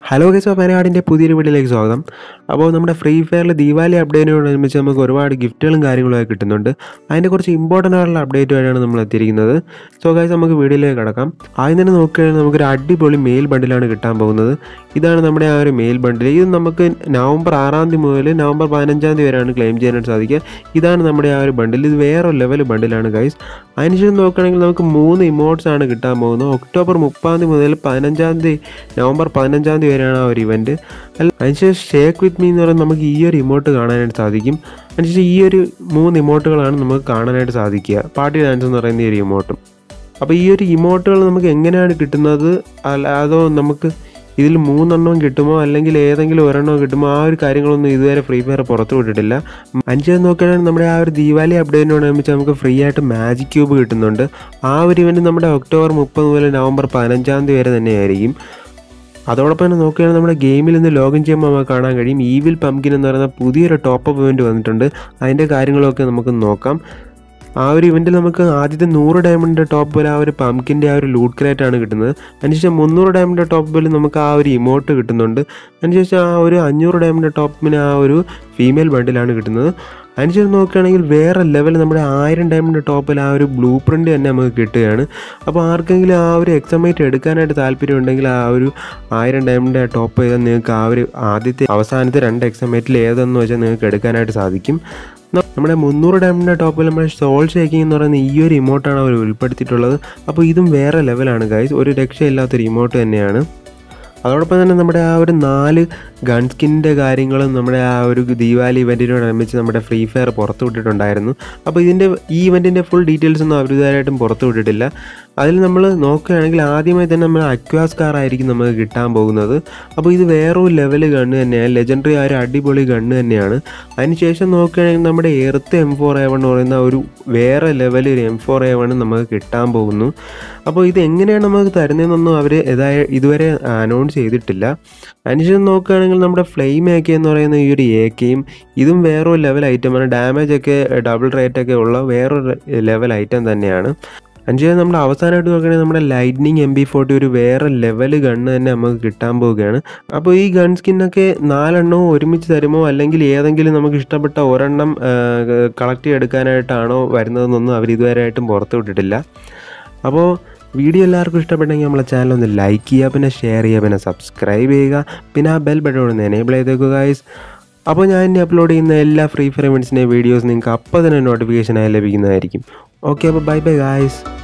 hello guys പനയാടിൻ്റെ പുതിയൊരു വീഡിയോയിലേക്ക് സ്വാഗതം അപ്പോൾ നമ്മുടെ ഫ്രീ ഫയറിൽ ദീപാവലി അപ്ഡേറ്റിനോടനുബന്ധിച്ച് നമുക്ക് ഒരുപാട് ഗിഫ്റ്റുകളും കാര്യങ്ങളൊക്കെ കിട്ടുന്നുണ്ട് അതിൻ്റെ കുറച്ച് ഇമ്പോർട്ടൻ്റ് ആയിട്ടുള്ള അപ്ഡേറ്റുമായിട്ടാണ് നമ്മൾ എത്തിയിരിക്കുന്നത് സോ ഗൈസ് നമുക്ക് വീഡിയോയിലേക്ക് കിടക്കാം ആദ്യം തന്നെ നോക്കുകയാണെങ്കിൽ നമുക്കൊരു അടിപൊളി മെയിൽ ബണ്ടിലാണ് കിട്ടാൻ പോകുന്നത് ഇതാണ് നമ്മുടെ ആ ഒരു മെയിൽ ബണ്ടിൽ ഇത് നമുക്ക് നവംബർ ആറാം തീയതി മുതൽ നവംബർ പതിനഞ്ചാം തീയതി വരെയാണ് ക്ലെയിം ചെയ്യാനായിട്ട് സാധിക്കുക ഇതാണ് നമ്മുടെ ആ ഒരു ബണ്ടിൽ ഇത് വേറെ ലെവൽ ബണ്ടിലാണ് ഗൈസ് അതിനുശേഷം നോക്കുകയാണെങ്കിൽ നമുക്ക് മൂന്ന് ഇമോട്ട്സ് ആണ് കിട്ടാൻ പോകുന്നത് ഒക്ടോബർ മുപ്പാം തീയതി മുതൽ പതിനഞ്ചാം തീയതി നവംബർ പതിനഞ്ചാം തീയതി വരെയാണ് ആ ഒരു ഇവൻറ്റ് അല്ല അതിനുശേഷം ഷേക്ക് വിത്ത് മീ എന്ന് പറയുന്നത് നമുക്ക് ഈ ഒരു ഇമോട്ട് കാണാനായിട്ട് സാധിക്കും അതിനുശേഷം ഈ ഒരു മൂന്ന് ഇമോട്ടുകളാണ് നമുക്ക് കാണാനായിട്ട് സാധിക്കുക പാർട്ടി ഡാൻസ് എന്ന് പറയുന്ന ഈ ഒരു ഇമോട്ടും അപ്പോൾ ഈ ഒരു ഇമോട്ടുകൾ നമുക്ക് എങ്ങനെയാണ് കിട്ടുന്നത് അല്ല അതോ നമുക്ക് ഇതിൽ മൂന്നെണ്ണവും കിട്ടുമോ അല്ലെങ്കിൽ ഏതെങ്കിലും ഒരെണ്ണം കിട്ടുമോ ആ ഒരു കാര്യങ്ങളൊന്നും ഇതുവരെ ഫ്രീ ഫയർ പുറത്തു വിട്ടിട്ടില്ല അഞ്ച് നോക്കുകയാണെങ്കിൽ നമ്മുടെ ആ ഒരു ദീപാവലി അപ്ഡേറ്റിനോടനുബന്ധിച്ച് നമുക്ക് ഫ്രീ ആയിട്ട് മാജിക് ക്യൂബ് കിട്ടുന്നുണ്ട് ആ ഒരു ഇവൻറ്റ് നമ്മുടെ ഒക്ടോബർ മുപ്പത് മുതൽ നവംബർ പതിനഞ്ചാം തീയതി വരെ തന്നെയായിരിക്കും അതോടൊപ്പം തന്നെ നോക്കുകയാണെങ്കിൽ നമ്മുടെ ഗെയിമിൽ നിന്ന് ലോഗിൻ ചെയ്യുമ്പോൾ നമുക്ക് കാണാൻ കഴിയും ഈവിൽ പംകിൻ എന്ന് പറയുന്ന പുതിയൊരു ടോപ്പ് അപ്പ് ഇവൻറ്റ് വന്നിട്ടുണ്ട് അതിൻ്റെ കാര്യങ്ങളൊക്കെ നമുക്ക് നോക്കാം ആ ഒരു ഇവൻറ്റിൽ നമുക്ക് ആദ്യത്തെ നൂറ് ഡയമണ്ടിൻ്റെ ടോപ്പ് പോലെ ആ ഒരു പംകിൻ്റെ ആ ഒരു ലൂട്ട് ക്രേറ്റ് ആണ് കിട്ടുന്നത് അതിനുശേഷം മുന്നൂറ് ഡയമണ്ടിൻ്റെ ടോപ്പ് പോലെ നമുക്ക് ആ ഒരു ഇമോട്ട് കിട്ടുന്നുണ്ട് അതിനുശേഷം ആ ഒരു അഞ്ഞൂറ് ഡയമണ്ടിൻ്റെ ടോപ്പിന് ആ ഒരു ഫീമെയിൽ ബണ്ടിലാണ് കിട്ടുന്നത് അതിനുശേഷം നോക്കുകയാണെങ്കിൽ വേറെ ലെവൽ നമ്മുടെ ആയിരം ഡയമണ്ട് ടോപ്പിൽ ആ ഒരു ബ്ലൂ പ്രിൻ്റ് തന്നെ നമുക്ക് കിട്ടുകയാണ് അപ്പോൾ ആർക്കെങ്കിലും ആ ഒരു എക്സമേറ്റ് എടുക്കാനായിട്ട് താല്പര്യം ഉണ്ടെങ്കിൽ ആ ഒരു ആയിരം ഡയമണ്ട് ടോപ്പ് ചെയ്താൽ നിങ്ങൾക്ക് ആ ഒരു ആദ്യത്തെ അവസാനത്തെ രണ്ട് എക്സമേറ്റിൽ ഏതെന്ന് വെച്ചാൽ നിങ്ങൾക്ക് എടുക്കാനായിട്ട് സാധിക്കും ന- നമ്മുടെ മുന്നൂറ് ഡയമണ്ടിൻ്റെ ടോപ്പിൽ നമ്മുടെ സോൾ ഷേക്കിംഗ് എന്ന് പറയുന്ന ഈ ഒരു ഇമോട്ടാണ് അവർ ഉൾപ്പെടുത്തിയിട്ടുള്ളത് അപ്പോൾ ഇതും വേറെ ലെവലാണ് ഗൈസ് ഒരു രക്ഷയില്ലാത്തൊരു ഇമോട്ട് തന്നെയാണ് അതോടൊപ്പം തന്നെ നമ്മുടെ ആ ഒരു നാല് ഗൺ സ്കിൻ്റെ കാര്യങ്ങളും നമ്മുടെ ആ ഒരു ദീപാവലി ഇവൻറ്റിനോടനുബന്ധിച്ച് നമ്മുടെ ഫ്രീ ഫയർ പുറത്തു വിട്ടിട്ടുണ്ടായിരുന്നു അപ്പോൾ ഇതിൻ്റെ ഈ ഇവൻറ്റിൻ്റെ ഫുൾ ഡീറ്റെയിൽസ് ഒന്നും അവർ ഇതുവരെയായിട്ടും പുറത്തു വിട്ടിട്ടില്ല അതിൽ നമ്മൾ നോക്കുകയാണെങ്കിൽ ആദ്യമായി തന്നെ നമ്മൾ അക്വാസ് കാർ ആയിരിക്കും നമുക്ക് കിട്ടാൻ പോകുന്നത് അപ്പോൾ ഇത് വേറൊരു ലെവൽ ഗണ്ണ് തന്നെയാണ് ലെജൻഡറി ആ ഒരു അടിപൊളി ഗണ്ണ് തന്നെയാണ് അതിനുശേഷം നോക്കുകയാണെങ്കിൽ നമ്മുടെ earth M four A one എന്ന് പറയുന്ന ഒരു വേറെ ലെവൽ ഒരു എം ഫോർ എ വൺ നമുക്ക് കിട്ടാൻ പോകുന്നു അപ്പോൾ ഇത് എങ്ങനെയാണ് നമുക്ക് തരുന്നതെന്നൊന്നും അവർ ഇതായ ഇതുവരെ അനൗൺസ് ചെയ്തിട്ടില്ല അതിനുശേഷം നോക്കുകയാണെങ്കിൽ നമ്മുടെ ഫ്ലെയിം എ കെ എന്ന് പറയുന്ന ഈ ഒരു എ കെയും ഇതും വേറൊരു ലെവൽ ഐറ്റമാണ് ഡാമേജ് ഒക്കെ ഡബിൾ റേറ്റ് ഒക്കെ ഉള്ള വേറൊരു ലെവൽ ഐറ്റം തന്നെയാണ് അഞ്ച് നമ്മുടെ അവസാനമായിട്ട് നോക്കുകയാണെങ്കിൽ നമ്മുടെ ലൈറ്റ്നിങ് എം ബി ഫോർട്ടി ഒരു വേറെ ലെവൽ ഗണ്ണ് തന്നെ നമുക്ക് കിട്ടാൻ പോവുകയാണ് അപ്പോൾ ഈ ഗൺ സ്കിന്നൊക്കെ നാലെണ്ണവും ഒരുമിച്ച് തരുമോ അല്ലെങ്കിൽ ഏതെങ്കിലും നമുക്ക് ഇഷ്ടപ്പെട്ട ഒരെണ്ണം കളക്ട് ചെയ്തെടുക്കാനായിട്ടാണോ വരുന്നതെന്നൊന്നും അവർ ഇതുവരെയായിട്ടും പുറത്തു വിട്ടിട്ടില്ല അപ്പോൾ വീഡിയോ എല്ലാവർക്കും ഇഷ്ടപ്പെട്ടെങ്കിൽ നമ്മളെ ചാനൽ ഒന്ന് ലൈക്ക് ചെയ്യുക പിന്നെ ഷെയർ ചെയ്യുക പിന്നെ സബ്സ്ക്രൈബ് ചെയ്യുക പിന്നെ ആ ബെൽ ബട്ടൺ ഒന്ന് എനേബിൾ ചെയ്തേക്കുക ഗൈസ് അപ്പോൾ ഞാൻ ഇനി അപ്ലോഡ് ചെയ്യുന്ന എല്ലാ ഫ്രീ ഫയർ ഇവൻറ്റ്സിൻ്റെ വീഡിയോസ് നിങ്ങൾക്ക് അപ്പോൾ തന്നെ നോട്ടിഫിക്കേഷനായി ലഭിക്കുന്നതായിരിക്കും ഓക്കെ അപ്പോൾ ബൈ ബൈ ഗായ്സ്